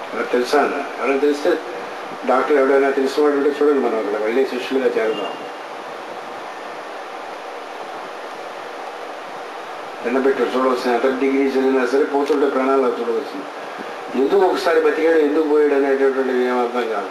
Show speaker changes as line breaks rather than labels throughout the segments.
ఎవరికి తెలుసా అన్న ఎవరికి తెలిస్తే డాక్టర్ ఎవడైనా తెలిసిన వాడు ఉంటే చూడండి మనం అక్కడ వెళ్ళి శిష్యులుగా చేరదాం ఎండబెట్టారు చూడవలసిన ఎంత డిగ్రీ చదివినా సరే పోతుంటే ప్రాణాలు చూడవలసింది ఎందుకు ఒకసారి బతికాడు ఎందుకు పోయాడు అనేటటువంటిది ఏం అర్థం కాదు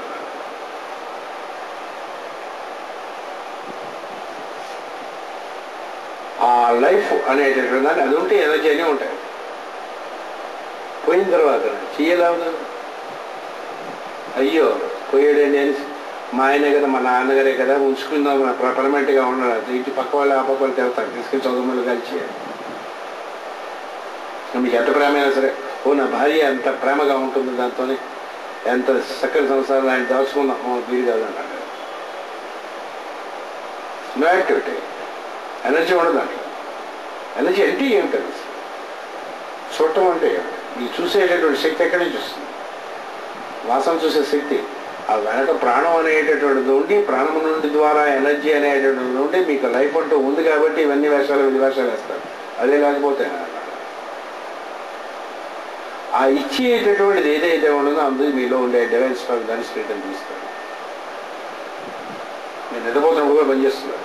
ఆ లైఫ్ అనేటటువంటి దాన్ని అది ఉంటే ఎనర్జీ అని ఉంటాయి పోయిన తర్వాత చేయలేవు అయ్యో పోయాడండి అని మా ఆయనే కదా మా నాన్నగారే కదా ఉంచుకుందాం పర్మనెంట్గా ఉండదు ఇటు పక్క వాళ్ళు ఆ పక్క వాళ్ళు తెస్తారు తీసుకెళ్ళి చదువుమలు కలిసి మీకు ఎంత ప్రేమైనా సరే ఓ నా భార్య ఎంత ప్రేమగా ఉంటుంది దాంతోనే ఎంత చక్కని సంసారం ఆయన దాచుకుందాం ఓ, వీలు కాదన్నాడు నో యాక్టివిటీ ఎనర్జీ ఉండదు దాంట్లో ఎనర్జీ అంటే ఏమిటి అది చూడటం అంటే ఏమిటి ఈ చూసేటటువంటి శక్తి ఎక్కడి నుంచి వస్తుంది వాసన చూసే శక్తి ఆ వెనక ప్రాణం అనేటటువంటిది ఉండి ప్రాణం నుండి ద్వారా ఎనర్జీ అనేటటువంటిది ఉండి మీకు లైఫ్ అంటూ ఉంది కాబట్టి ఇవన్నీ వేషాలు విధి వేషాలు వేస్తారు అదే లేకపోతే అన్నాడు. ఆ ఇచ్చేటటువంటిది ఏదైతే ఉండదో అందుకు మీలో ఉండే డివైన్స్ దాన్ని స్పిరిట్ తీస్తారు మీరు నిద్రపోతున్నప్పుడు కూడా పనిచేస్తున్నారు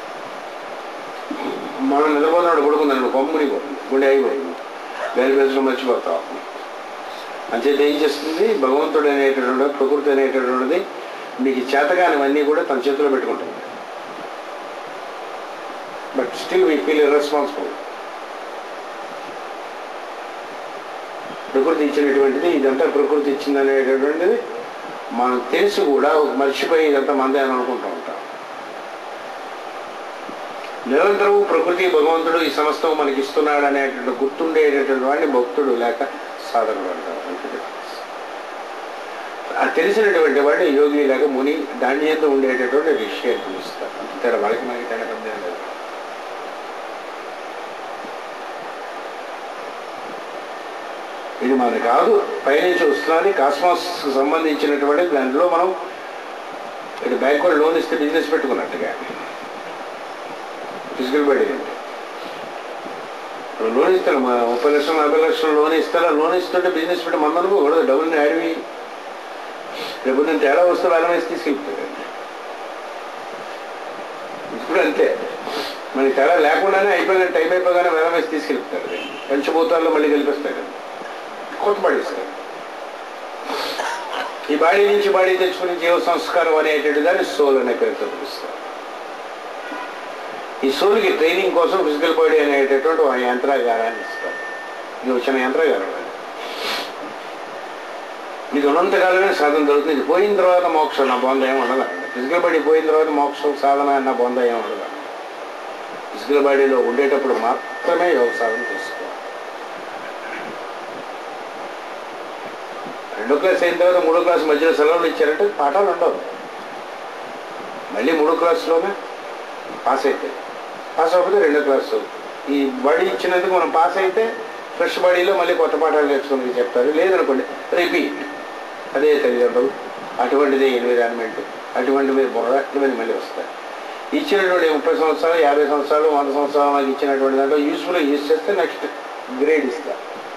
మనం నిద్రపోతున్నప్పుడు పడుకుందాం కొమ్ముని పోతుంది గుండె అయిపోతుంది వేరు వేసుకుని మర్చిపోతాం అంచేత ఏం చేస్తుంది భగవంతుడు అనేటటువంటి ప్రకృతి అనేటటువంటిది మీకు చేతగానివన్నీ కూడా తన చేతిలో పెట్టుకుంటుంది but still we feel responsible ప్రకృతి ఇచ్చినటువంటిది ఇదంతా ప్రకృతి ఇచ్చింది అనేటటువంటిది మనం తెలిసి కూడా మర్చిపోయి ఇదంతా మందే అని అనుకుంటూ ఉంటాం నిరంతరం ప్రకృతి భగవంతుడు ఈ సమస్తం మనకి ఇస్తున్నాడు అనేటువంటి గుర్తుండేటటువంటి వాడిని భక్తుడు లేక సాధకుడు అంటారు అంతే. ఆ తెలిసినటువంటి వాడిని యోగి లేక ముని దాని మీద ఉండేటటువంటి విషయం పిలుస్తారు అంతే వాళ్ళకి మనకి తేడా పెద్ద ఏం లేదు ఇది మనది కాదు పైనుంచి వస్తున్నది కాస్మాస్ సంబంధించినటువంటి దాంట్లో మనం ఇటు బ్యాంకులో లోన్ ఇస్తే బిజినెస్ పెట్టుకున్నట్టుగా ఫిజికల్ బాడీ అంటే ఇప్పుడు లోన్ ఇస్తారు మా ముప్పై లక్షలు నలభై లక్షలు లోన్ ఇస్తారా లోన్ ఇస్తుంటే బిజినెస్ పెట్టి మన అనుకోకూడదు డబ్బుల్ని అడివి రేపు నేను తేడా వస్తే వేల వేసి తీసుకెళ్తాడు ఇప్పుడు అంతే మనకి తేడా లేకుండానే అయిపోయిన టైం అయిపోగానే వేల వేసి తీసుకెళ్తాడు పంచభూతాల్లో మళ్ళీ కలిపిస్తాడు కొత్త బాడీ ఇస్తాడు ఈ బాడీ నుంచి బాడీ తెచ్చుకుని జీవ సంస్కారం అనేటువంటి దాన్ని సోల్ అనే పేరుతో పిలుస్తారు ఈ సోల్కి ట్రైనింగ్ కోసం ఫిజికల్ బాడీ అనేటటువంటి ఒక యంత్రాగారాన్ని ఇస్తారు ఇది వచ్చిన యంత్రాగారం అది. ఇది ఉన్నంతకాలమే సాధన దొరుకుతుంది ఇది పోయిన తర్వాత మోక్షం నా బొంద ఏమి ఉండదు ఫిజికల్ బాడీ పోయిన తర్వాత మోక్షం సాధన అన్న బొంద ఏమి ఉండదు ఫిజికల్ బాడీలో ఉండేటప్పుడు మాత్రమే యోగ సాధన చేసుకోవాలి రెండో క్లాస్ అయిన తర్వాత మూడో క్లాస్ మధ్యలో సెలవులు ఇచ్చారంటే పాఠాలు ఉండవు మళ్ళీ మూడో క్లాస్లోనే పాస్ అయితే పాస్ అవ్వకపోతే రెండో క్లాసు ఈ బాడీ ఇచ్చినందుకు మనం పాస్ అయితే ఫ్రెష్ బాడీలో మళ్ళీ కొత్త పాఠాలు నేర్చుకుని చెప్తారు లేదనుకోండి రిపీట్ అదే తల్లిదండ్రులు అటువంటిదే ఎన్విరాన్మెంట్ అటువంటివి బుర్ర ఇవన్నీ మళ్ళీ వస్తాయి ఇచ్చినటువంటి ముప్పై సంవత్సరాలు యాభై సంవత్సరాలు వంద సంవత్సరాలు నాకు ఇచ్చినటువంటి దాంట్లో యూస్ఫుల్గా యూజ్ చేస్తే నెక్స్ట్ గ్రేడ్ ఇస్తా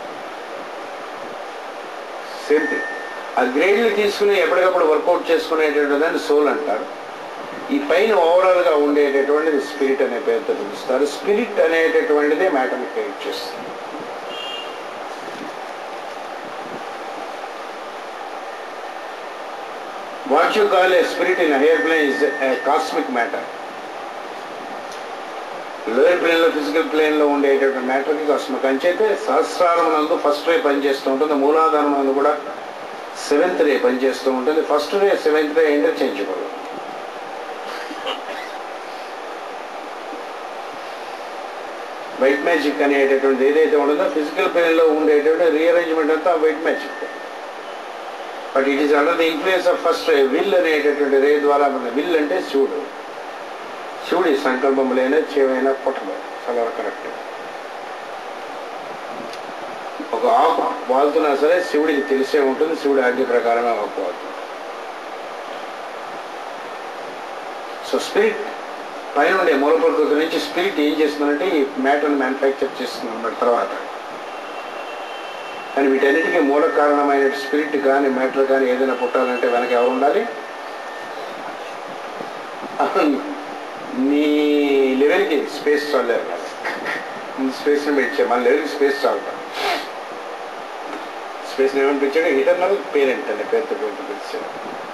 సేమ్ థింగ్ ఆ గ్రేడ్లు తీసుకుని ఎప్పటికప్పుడు వర్కౌట్ చేసుకునేటువంటి దాన్ని సోల్ అంటారు ఈ పైన ఓవరాల్గా ఉండేటటువంటిది స్పిరిట్ అనే పేరుతో పిలుస్తారు స్పిరిట్ అనేటటువంటిదే మ్యాటర్ని క్రియేట్ చేస్తుంది what you call a spirit in higher plane is a cosmic matter lower ప్లేన్లో ఫిజికల్ ప్లేన్లో ఉండేటటువంటి మ్యాటర్కి కాస్మిక్ అంచైతే సహస్రారం నందు ఫస్ట్ రే పనిచేస్తూ ఉంటుంది మూలాధారం నందు కూడా సెవెంత్ రే పనిచేస్తూ ఉంటుంది first ray seventh ray interchangeable white magic అనేటటువంటి ఏదైతే ఉండదో ఫిజికల్ ప్లేన్లో ఉండేటువంటి రీఅరేంజ్మెంట్ అంతా white magic but it is under the influence of first ray will అనేటటువంటి రే ద్వారా మన విల్ అంటే శివుడు శివుడి సంకల్పములైన చేవైన పుట్టలు చాలా కరెక్ట్ ఒక ఆకు వాళ్తున్నా సరే శివుడికి తెలిసే ఉంటుంది శివుడి ఆజ్ఞ ప్రకారమే ఆకు వాళ్తుంది సో స్పిరిట్ పైన ఉండే మూల ప్రకృతి నుంచి స్పిరిట్ ఏం చేస్తుందంటే ఈ మ్యాటర్ని మ్యానుఫ్యాక్చర్ చేస్తుంది అన్నమాట తర్వాత కానీ వీటన్నిటికీ మూల కారణమైన స్పిరిట్ కానీ మ్యాటర్ కానీ ఏదైనా పుట్టాలంటే వెనక ఎవరు ఉండాలి నీ లెవెల్కి స్పేస్ చాలేరు కదా స్పేస్ని పెంచే మన లెవెల్కి స్పేస్ చాలు స్పేస్ని ఏమని పిలిచాడు ఇటర్నల్ పేరెంట్ అనే పేరుతో పేరుతో పిలిచాడు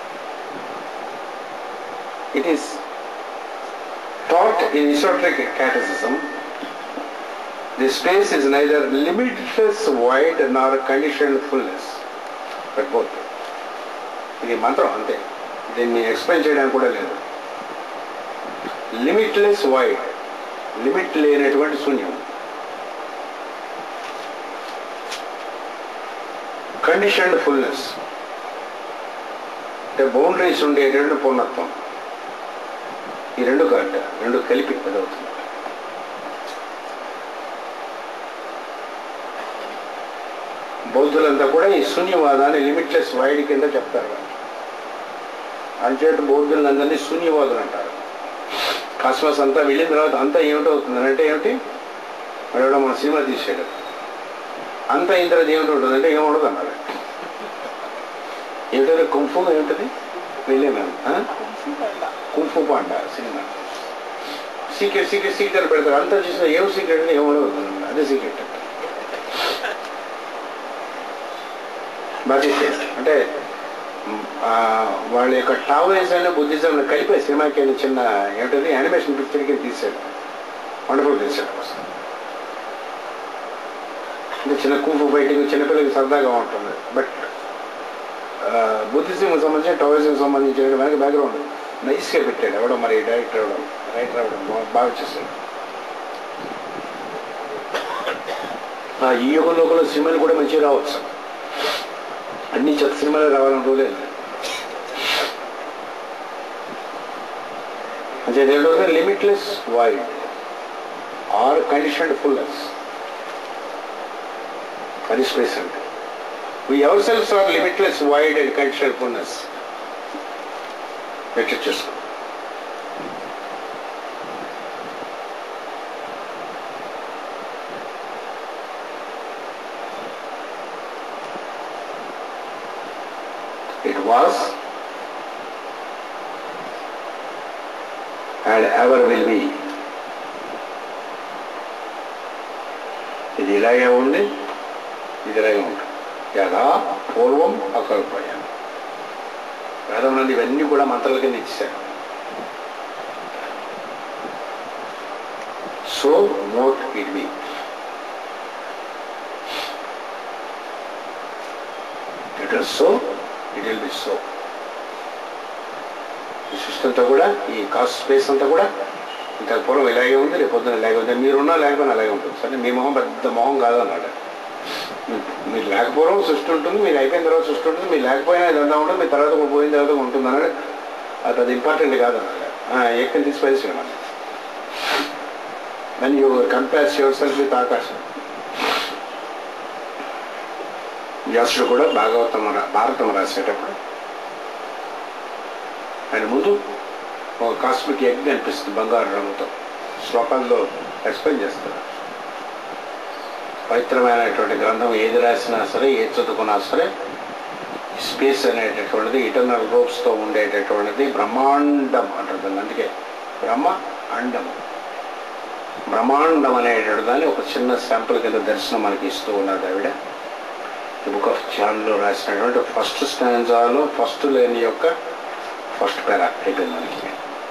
it is taught in esoteric catechism the space is neither limitless void nor condition fullness but both ఇది మంత్రం అంతే దీన్ని ఎక్స్ప్లెయిన్ చేయడానికి కూడా లేదు లిమిట్లెస్ వైడ్ లిమిట్ లేనటువంటి శూన్యం కండిషన్డ్ ఫుల్నెస్ అంటే బౌండరీస్ ఉండేటువంటి పూర్ణత్వం ఈ రెండు కరెక్ట్ రెండు కలిపి పెద్దవుతుంది బౌద్ధులంతా కూడా ఈ శూన్యవాదాన్ని లిమిట్లెస్ వైడ్ కింద చెప్తారు అంచేత బౌద్ధులందరినీ శూన్యవాదులు అంటారు కాస్మస్ అంతా వెళ్ళిన తర్వాత అంతా ఏమిటవుతుంది అంటే ఏమిటి వాడు మన సినిమా తీసాడు అంత అయిన తర్వాత ఏమిటి ఉంటుంది అంటే ఏముండదు అన్నారు ఏమిటంటే కుంఫు ఏమిటది వెళ్ళే మేము కుంఫు పాండ సినిమా సీక్రెట్ సీక్రెట్ సీక్రెట్ పెడతారు అంతా చూసిన ఏం సీక్రెట్ అంటే ఏముండదు అదే సీక్రెట్ బడ్జెట్ అంటే ఆ, వాళ్ళ యొక్క టావోయిజం బుద్ధిజం కలిపే సినిమాకి వెళ్ళి చిన్న ఏమిటది యానిమేషన్ పిక్చర్ కింద తీసాడు వండర్ఫుల్ తీసాడు అసలు అంటే చిన్న కూపు ఫైటింగ్ చిన్నపిల్లలకి సరదాగా ఉంటుంది బట్ బుద్ధిజం సంబంధించిన టావోయిజం సంబంధించిన వెనక బ్యాక్గ్రౌండ్ నైస్గా పెట్టాడు ఎవడో మరి డైరెక్టర్ అవడం రైటర్ అవడం బా- బాగా చేశాడు ఆ, ఈ యుగంలో కూడా సినిమాలు కూడా మంచిగా రావచ్చు అన్ని చెత్త సినిమాలు రావాలని రూలే లేదు. అంటే రెండోది limitless void or conditioned fullness అది స్పేస్ అంటే we ourselves are limitless void and conditioned fullness ఎట్లా చేసుకో It was and ever will be. ఇది ఇలాగే ఉంది ఇది ఇలాగే ఉంది యథా పూర్వం అకల్పయ వేదం నుండి ఇవన్నీ కూడా మంత్రాల కింద ఇచ్చారు so mote it be it is so it will be so ఈ సృష్టి అంతా కూడా ఈ కాస్ట్ స్పేస్ అంతా కూడా ఇంత పూర్వం ఇలాగే ఉంది రేపు పొద్దున ఇలాగే ఉంది మీరున్నా లేకపోయినా అలాగే ఉంటుంది సరే మీ మొహం పెద్ద మొహం కాదన్నాడు మీ- మీరు లేకపోవడం సృష్టి ఉంటుంది మీరు అయిపోయిన తర్వాత సృష్టి ఉంటుంది మీరు లేకపోయినా ఇదంతా ఉంటుంది మీ తర్వాత కూడా పోయిన తర్వాత ఉంటుంది అన్నాడు అది అది ఇంపార్టెంట్ కాదు అన్నాడు ఎక్కడి తీసి పరిశ్రమ then you compares yourself with ఆకాశం వ్యాసుడు కూడా భాగవతం రా- భారతం రాసేటప్పుడు ఆయన ముందు ఒక కాస్మిక్ ఎగ్ అనిపిస్తుంది బంగారు రంగుతో శ్లోకాల్లో ఎక్స్ప్లెయిన్ చేస్తారు పవిత్రమైనటువంటి గ్రంథం ఏది రాసినా సరే ఏది చదువుకున్నా సరే స్పేస్ అనేటటువంటిది ఇటర్నల్ రూప్స్తో ఉండేటటువంటిది బ్రహ్మాండం అంటుంది అందుకే బ్రహ్మ అండం బ్రహ్మాండం అనేటువంటి దాన్ని ఒక చిన్న శాంపుల్ కింద దర్శనం మనకి ఇస్తూ ఉన్నది ఆవిడ ది బుక్ ఆఫ్ జాన్లో రాసినటువంటి ఫస్ట్ స్టాంజాలో ఫస్ట్ లేని యొక్క ఫస్ట్ పేరా అయిపోయింది మనకి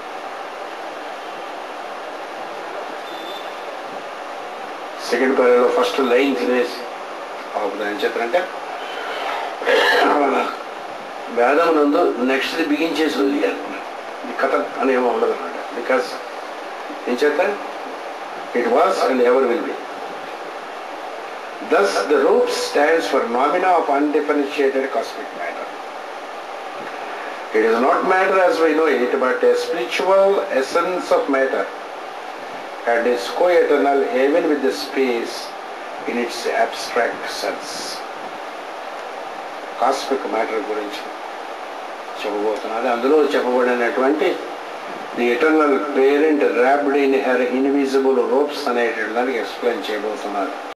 సెకండ్ పేరాలో ఫస్ట్ లైన్ తినేసి అప్పుడు ఏం చెప్పారంటే వేదం నందు నెక్స్ట్ బిగించేసి వదిలేయాలి ఇది కథ అని ఏమో ఉండదు అనమాట బికాస్ ఏం చేత it was and ever will be Thus, the root stands for nomina of undifferentiated cosmic matter. It is not matter as we know it, but a spiritual essence of matter, and is co-eternal even with the space in its abstract sense. Cosmic matter గురించి చెప్పబోతున్నది అందులో చెప్పబడినటువంటి the eternal parent wrapped in her invisible robes అనేటువంటి దానికి explain చేయబోతున్నారు